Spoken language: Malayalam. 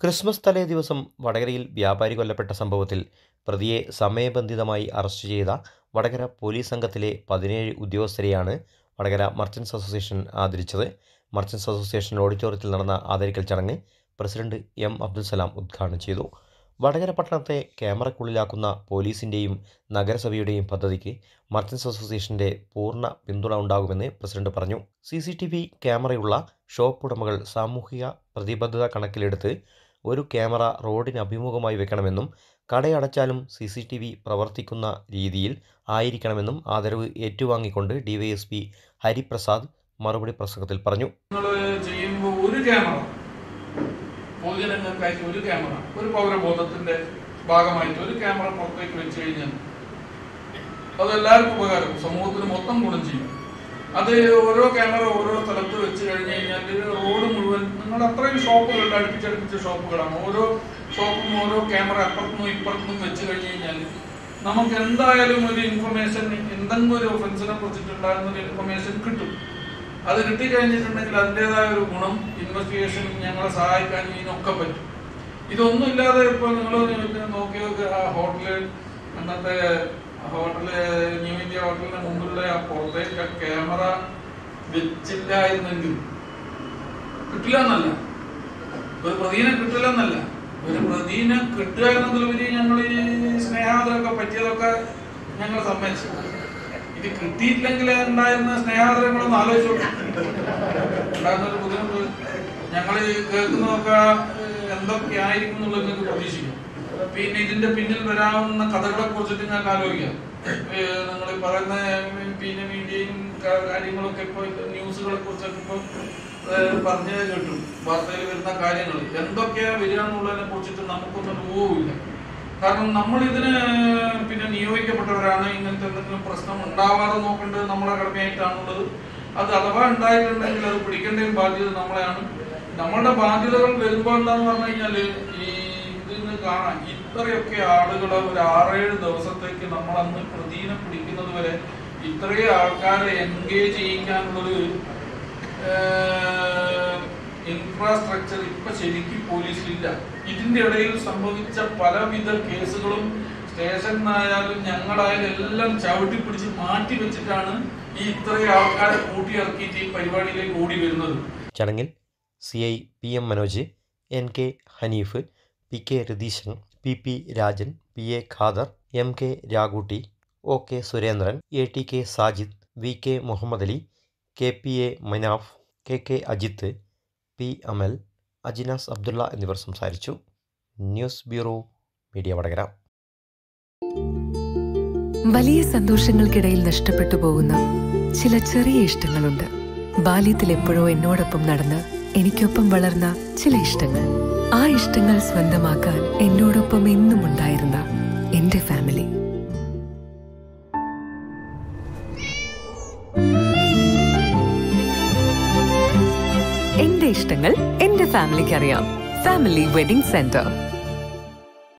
ക്രിസ്മസ് തലേ ദിവസം വടകരയിൽ വ്യാപാരി കൊല്ലപ്പെട്ട സംഭവത്തിൽ പ്രതിയെ സമയബന്ധിതമായി അറസ്റ്റ് ചെയ്ത വടകര പോലീസ് സംഘത്തിലെ പതിനേഴ് ഉദ്യോഗസ്ഥരെയാണ് വടകര മർച്ചൻസ് അസോസിയേഷൻ ആദരിച്ചത് മർച്ചൻസ് അസോസിയേഷൻ ഓഡിറ്റോറിയത്തിൽ നടന്ന ആദരിക്കൽ ചടങ്ങ് പ്രസിഡന്റ് എം അബ്ദുൽസലാം ഉദ്ഘാടനം ചെയ്തു വടകര പട്ടണത്തെ ക്യാമറക്കുള്ളിലാക്കുന്ന പോലീസിൻ്റെയും നഗരസഭയുടെയും പദ്ധതിക്ക് മർച്ചൻസ് അസോസിയേഷൻ്റെ പൂർണ്ണ പിന്തുണ ഉണ്ടാകുമെന്ന് പ്രസിഡന്റ് പറഞ്ഞു സി സി ടി വി ക്യാമറയുള്ള ഷോപ്പ് ഉടമകൾ സാമൂഹിക പ്രതിബദ്ധത കണക്കിലെടുത്ത് ഒരു ക്യാമറ റോഡിന് അഭിമുഖമായി വെക്കണമെന്നും കടയടച്ചാലും സി സി ടി വി പ്രവർത്തിക്കുന്ന രീതിയിൽ ആയിരിക്കണമെന്നും ആദരവ് ഏറ്റുവാങ്ങിക്കൊണ്ട് ഡിവൈഎസ്പി ഹരിപ്രസാദ് മറുപടി പ്രസംഗത്തിൽ പറഞ്ഞു നിങ്ങൾ ചെയ്യുമ്പോൾ ഒരു ക്യാമറ പൊതുജനങ്ങൾക്കായിട്ട് ഒരു ക്യാമറ ഒരു പൗരബോധത്തിന്റെ ഭാഗമായിട്ട് ഒരു ക്യാമറ പുറത്തേക്ക് വെച്ച് കഴിഞ്ഞാൽ അത് എല്ലാവർക്കും ഉപകാരം സമൂഹത്തിന് മൊത്തം ഗുണം ചെയ്യും അത് ഓരോ ക്യാമറ ഓരോ സ്ഥലത്ത് വെച്ച് കഴിഞ്ഞ് കഴിഞ്ഞാൽ റോഡ് മുഴുവൻ നിങ്ങൾ അത്രയും ഷോപ്പുകൾ അടുപ്പിച്ചടുപ്പിച്ച ഷോപ്പുകളാണ് ഓരോ ഷോപ്പും ഓരോ ക്യാമറ അപ്പുറത്തുനിന്നും ഇപ്പുറത്തുനിന്നും വെച്ച് കഴിഞ്ഞ് കഴിഞ്ഞാൽ നമുക്ക് എന്തായാലും ഒരു ഇൻഫർമേഷൻ എന്തെങ്കിലും ഒരു ഒഫൻസിനെ കുറിച്ചിട്ടുണ്ടാകുന്ന ഒരു ഇൻഫർമേഷൻ കിട്ടും അത് കിട്ടിക്കഴിഞ്ഞിട്ടുണ്ടെങ്കിൽ അതിൻ്റെതായ ഒരു ഗുണം ഇൻവെസ്റ്റിഗേഷൻ ഞങ്ങളെ സഹായിക്കാൻ ഇതിനൊക്കെ പറ്റും ഇതൊന്നും ഇല്ലാതെ ഇപ്പൊ നിങ്ങൾ നോക്കി നോക്ക് ആ ഹോട്ടല് അന്നത്തെ ഹോട്ടല് ന്യൂ ഇന്ത്യ ഹോട്ടലിന് മുമ്പിലുള്ള ആ പുറത്തേക്ക് ആ ക്യാമറ വെച്ചില്ലായിരുന്നെങ്കിൽ കിട്ടില്ല എന്നല്ല ഒരു പ്രതിനെ കിട്ടില്ല എന്നല്ല ഒരു പ്രതിനെ കിട്ടുക എന്നതിലുപരി ഞങ്ങൾ ഈ സ്നേഹാദരൊക്കെ പറ്റിയതൊക്കെ ഞങ്ങൾ സമ്മതിച്ചു ഇത് കിട്ടിയിട്ടില്ലെങ്കിൽ ഉണ്ടായിരുന്ന സ്നേഹാദരങ്ങളൊന്ന് ആലോചിച്ചു ഉണ്ടാകുന്ന ഒരു ബുദ്ധിമുട്ട് ഞങ്ങൾ കേൾക്കുന്നതൊക്കെ എന്തൊക്കെ ആയിരിക്കും എന്നുള്ളത് നിങ്ങൾക്ക് പ്രതീക്ഷിക്കും പിന്നെ ഇതിന്റെ പിന്നിൽ വരാവുന്ന കഥകളെ കുറിച്ചിട്ട് ഞാൻ ആലോചിക്കാം നിങ്ങൾ പറയുന്ന പിന്നെ മീഡിയയും കാ- കാര്യങ്ങളൊക്കെ ഇപ്പൊ ന്യൂസുകളെ കുറിച്ചൊക്കെ ഇപ്പൊ പറഞ്ഞു കേട്ടു വാർത്തയിൽ വരുന്ന കാര്യങ്ങൾ എന്തൊക്കെയാ വരിക എന്നുള്ളതിനെ കുറിച്ചിട്ട് നമുക്കൊന്നും ഊഹമില്ല കാരണം നമ്മൾ ഇതിന് പിന്നെ നിയോഗിക്കപ്പെട്ടവരാണ് ഇങ്ങനത്തെ എന്തെങ്കിലും പ്രശ്നം ഉണ്ടാവാതെ നോക്കേണ്ടത് നമ്മളെ കടമയായിട്ടാണുള്ളത് അത് അഥവാ ഉണ്ടായിട്ടുണ്ടെങ്കിൽ അത് പിടിക്കേണ്ടയും ബാധ്യത നമ്മളെയാണ് നമ്മളുടെ ബാധ്യതകൾ വരുമ്പോൾ എന്താന്ന് പറഞ്ഞു കഴിഞ്ഞാല് ഈ ഇതിന് കാണാം ഇത്രയൊക്കെ ആളുകളെ ഒരു ആറേഴ് ദിവസത്തേക്ക് നമ്മൾ അന്ന് പ്രതിനെ പിടിക്കുന്നത് വരെ ഇത്രയും ആൾക്കാരെ എൻഗേജ് ചെയ്യിക്കാനുള്ളൊരു ഇൻഫ്രാസ്ട്രക്ചർ ഇപ്പൊ ശരിക്കും പോലീസിലില്ല ഇതിന്റെ ഇടയിൽ സംഭവിച്ച പലവിധ കേസുകളും സ്റ്റേഷനിലായാലും ഞങ്ങളായാലും എല്ലാം ചവിട്ടി പിടിച്ച് മാറ്റി വെച്ചിട്ടാണ് ഈ ഇത്രയും ആൾക്കാരെ കൂട്ടിയിറക്കിയിട്ട് ഈ പരിപാടിയിലേക്ക് ഓടി വരുന്നത് ചടങ്ങിൽ C I P M Manoj N K Hanif P K Ratheeshan P P Rajan P A Khader M K Ragootty O K Surendran A T K Sajid V K Muhammad Ali K P A Manaf K K Ajith P Amal Ajinas Abdulla എന്നിവർ സംസാരിച്ചു ന്യൂസ് ബ്യൂറോ മീഡിയ വടകര വലിയ സന്തോഷങ്ങൾക്കിടയിൽ നഷ്ടപ്പെട്ടു പോകുന്ന ചില ചെറിയ ഇഷ്ടങ്ങളുണ്ട് ബാല്യത്തിൽ എപ്പോഴോ എന്നോടൊപ്പം നടന്ന് എനിക്കൊപ്പം വളർന്ന ചില ഇഷ്ടങ്ങൾ ആ ഇഷ്ടങ്ങൾ സ്വന്തമാക്കാൻ എന്നോടൊപ്പം എന്നും ഉണ്ടായിരുന്ന എന്റെ ഫാമിലി എന്റെ ഇഷ്ടങ്ങൾ എന്റെ ഫാമിലിക്ക് അറിയാം ഫാമിലി വെഡിംഗ് സെന്റർ